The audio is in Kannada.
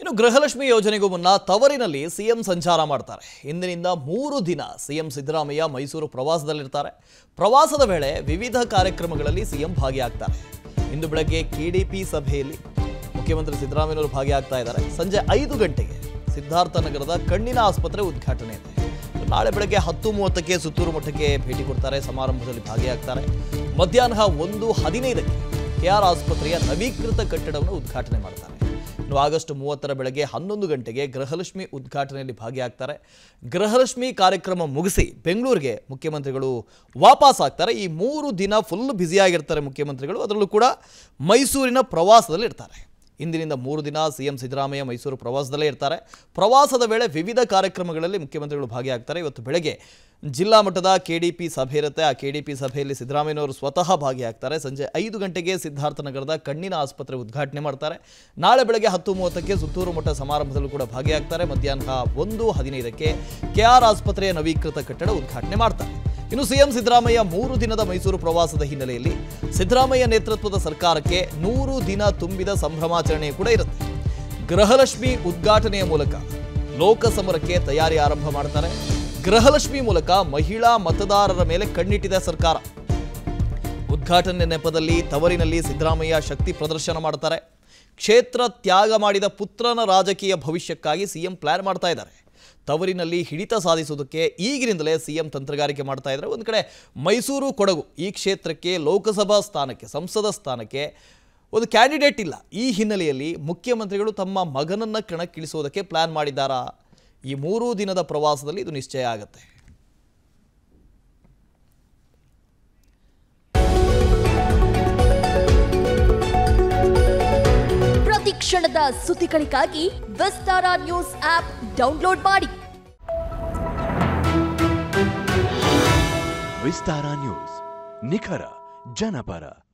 ಇನ್ನು ಗೃಹಲಕ್ಷ್ಮಿ ಯೋಜನೆಗೂ ಮುನ್ನ ತವರಿನಲ್ಲಿ ಸಿಎಂ ಸಂಚಾರ ಮಾಡ್ತಾರೆ ಇಂದಿನಿಂದ ಮೂರು ದಿನ ಸಿಎಂ ಸಿದ್ದರಾಮಯ್ಯ ಮೈಸೂರು ಪ್ರವಾಸದಲ್ಲಿರ್ತಾರೆ ಪ್ರವಾಸದ ವೇಳೆ ವಿವಿಧ ಕಾರ್ಯಕ್ರಮಗಳಲ್ಲಿ ಸಿಎಂ ಭಾಗಿಯಾಗ್ತಾರೆ ಇಂದು ಬೆಳಗ್ಗೆ ಕೆಡಿಪಿ ಸಭೆಯಲ್ಲಿ ಮುಖ್ಯಮಂತ್ರಿ ಸಿದ್ದರಾಮಯ್ಯನವರು ಭಾಗಿಯಾಗ್ತಾ ಇದ್ದಾರೆ ಸಂಜೆ ಐದು ಗಂಟೆಗೆ ಸಿದ್ಧಾರ್ಥ ನಗರದ ಕಣ್ಣಿನ ಆಸ್ಪತ್ರೆ ಉದ್ಘಾಟನೆ ಇದೆ ನಾಳೆ ಬೆಳಗ್ಗೆ ಹತ್ತು ಮೂವತ್ತಕ್ಕೆ ಸುತ್ತೂರು ಮಠಕ್ಕೆ ಭೇಟಿ ಕೊಡ್ತಾರೆ ಸಮಾರಂಭದಲ್ಲಿ ಭಾಗಿಯಾಗ್ತಾರೆ ಮಧ್ಯಾಹ್ನ ಒಂದು ಹದಿನೈದಕ್ಕೆ ಕೆಆರ್ ಆಸ್ಪತ್ರೆಯ ನವೀಕೃತ ಕಟ್ಟಡವನ್ನು ಉದ್ಘಾಟನೆ ಮಾಡ್ತಾರೆ ಇನ್ನು ಆಗಸ್ಟ್ ಮೂವತ್ತರ ಬೆಳಗ್ಗೆ ಹನ್ನೊಂದು ಗಂಟೆಗೆ ಗೃಹಲಕ್ಷ್ಮಿ ಉದ್ಘಾಟನೆಯಲ್ಲಿ ಭಾಗಿಯಾಗ್ತಾರೆ ಗೃಹಲಕ್ಷ್ಮಿ ಕಾರ್ಯಕ್ರಮ ಮುಗಿಸಿ ಬೆಂಗಳೂರಿಗೆ ಮುಖ್ಯಮಂತ್ರಿಗಳು ವಾಪಸ್ ಆಗ್ತಾರೆ ಈ ಮೂರು ದಿನ ಫುಲ್ ಬ್ಯುಸಿಯಾಗಿರ್ತಾರೆ ಮುಖ್ಯಮಂತ್ರಿಗಳು ಅದರಲ್ಲೂ ಕೂಡ ಮೈಸೂರಿನ ಪ್ರವಾಸದಲ್ಲಿ ಇರ್ತಾರೆ ಇಂದಿನಿಂದ ಮೂರು ದಿನ ಸಿಎಂ ಸಿದ್ದರಾಮಯ್ಯ ಮೈಸೂರು ಪ್ರವಾಸದಲ್ಲೇ ಇರ್ತಾರೆ ಪ್ರವಾಸದ ವೇಳೆ ವಿವಿಧ ಕಾರ್ಯಕ್ರಮಗಳಲ್ಲಿ ಮುಖ್ಯಮಂತ್ರಿಗಳು ಭಾಗಿಯಾಗ್ತಾರೆ ಇವತ್ತು ಬೆಳಗ್ಗೆ ಜಿಲ್ಲಾ ಮಟ್ಟದ ಕೆಡಿಪಿ ಸಭೆ ಇರುತ್ತೆ ಆ ಕೆಡಿಪಿ ಸಭೆಯಲ್ಲಿ ಸಿದ್ದರಾಮಯ್ಯನವರು ಸ್ವತಃ ಭಾಗಿಯಾಗ್ತಾರೆ ಸಂಜೆ ಐದು ಗಂಟೆಗೆ ಸಿದ್ಧಾರ್ಥ ನಗರದ ಕಣ್ಣಿನ ಆಸ್ಪತ್ರೆ ಉದ್ಘಾಟನೆ ಮಾಡ್ತಾರೆ ನಾಳೆ ಬೆಳಗ್ಗೆ ಹತ್ತು ಮೂವತ್ತಕ್ಕೆ ಸುತ್ತೂರು ಮಠ ಸಮಾರಂಭದಲ್ಲೂ ಕೂಡ ಭಾಗಿಯಾಗ್ತಾರೆ ಮಧ್ಯಾಹ್ನ ಒಂದು ಹದಿನೈದಕ್ಕೆ ಕೆಆರ್ ಆಸ್ಪತ್ರೆಯ ನವೀಕೃತ ಕಟ್ಟಡ ಉದ್ಘಾಟನೆ ಮಾಡ್ತಾರೆ ಇನ್ನು ಸಿಎಂ ಸಿದ್ದರಾಮಯ್ಯ ಮೂರು ದಿನದ ಮೈಸೂರು ಪ್ರವಾಸದ ಹಿನ್ನೆಲೆಯಲ್ಲಿ ಸಿದ್ದರಾಮಯ್ಯ ನೇತೃತ್ವದ ಸರ್ಕಾರಕ್ಕೆ ನೂರು ದಿನ ತುಂಬಿದ ಸಂಭ್ರಮಾಚರಣೆ ಕೂಡ ಇರುತ್ತೆ ಗೃಹಲಕ್ಷ್ಮಿ ಉದ್ಘಾಟನೆಯ ಮೂಲಕ ಲೋಕಸಮರಕ್ಕೆ ತಯಾರಿ ಆರಂಭ ಮಾಡ್ತಾರೆ ಗೃಹಲಕ್ಷ್ಮಿ ಮೂಲಕ ಮಹಿಳಾ ಮತದಾರರ ಮೇಲೆ ಕಣ್ಣಿಟ್ಟಿದೆ ಸರ್ಕಾರ ಉದ್ಘಾಟನೆ ನೆಪದಲ್ಲಿ ತವರಿನಲ್ಲಿ ಸಿದ್ದರಾಮಯ್ಯ ಶಕ್ತಿ ಪ್ರದರ್ಶನ ಮಾಡ್ತಾರೆ ಕ್ಷೇತ್ರ ತ್ಯಾಗ ಮಾಡಿದ ಪುತ್ರನ ರಾಜಕೀಯ ಭವಿಷ್ಯಕ್ಕಾಗಿ ಸಿಎಂ ಪ್ಲಾನ್ ಮಾಡ್ತಾ ಇದ್ದಾರೆ ತವರಿನಲ್ಲಿ ಹಿಡಿತ ಸಾಧಿಸುವುದಕ್ಕೆ ಈಗಿನಿಂದಲೇ ಸಿಎಂ ತಂತ್ರಗಾರಿಕೆ ಮಾಡ್ತಾ ಇದ್ದಾರೆ ಒಂದು ಕಡೆ ಮೈಸೂರು ಕೊಡಗು ಈ ಕ್ಷೇತ್ರಕ್ಕೆ ಲೋಕಸಭಾ ಸ್ಥಾನಕ್ಕೆ ಸಂಸದ ಸ್ಥಾನಕ್ಕೆ ಒಂದು ಕ್ಯಾಂಡಿಡೇಟ್ ಇಲ್ಲ ಈ ಹಿನ್ನೆಲೆಯಲ್ಲಿ ಮುಖ್ಯಮಂತ್ರಿಗಳು ತಮ್ಮ ಮಗನನ್ನು ಕಣಕ್ಕಿಳಿಸೋದಕ್ಕೆ ಪ್ಲಾನ್ ಮಾಡಿದ್ದಾರಾ ಈ ಮೂರೂ ದಿನದ ಪ್ರವಾಸದಲ್ಲಿ ಇದು ನಿಶ್ಚಯ ಆಗುತ್ತೆ ಪ್ರತಿ ಕ್ಷಣದ ಸುದ್ದಿಗಳಿಗಾಗಿ ವಿಸ್ತಾರ ನ್ಯೂಸ್ ಆಪ್ ಡೌನ್ಲೋಡ್ ಮಾಡಿ ವಿಸ್ತಾರ ನ್ಯೂಸ್ ನಿಖರ ಜನಪರ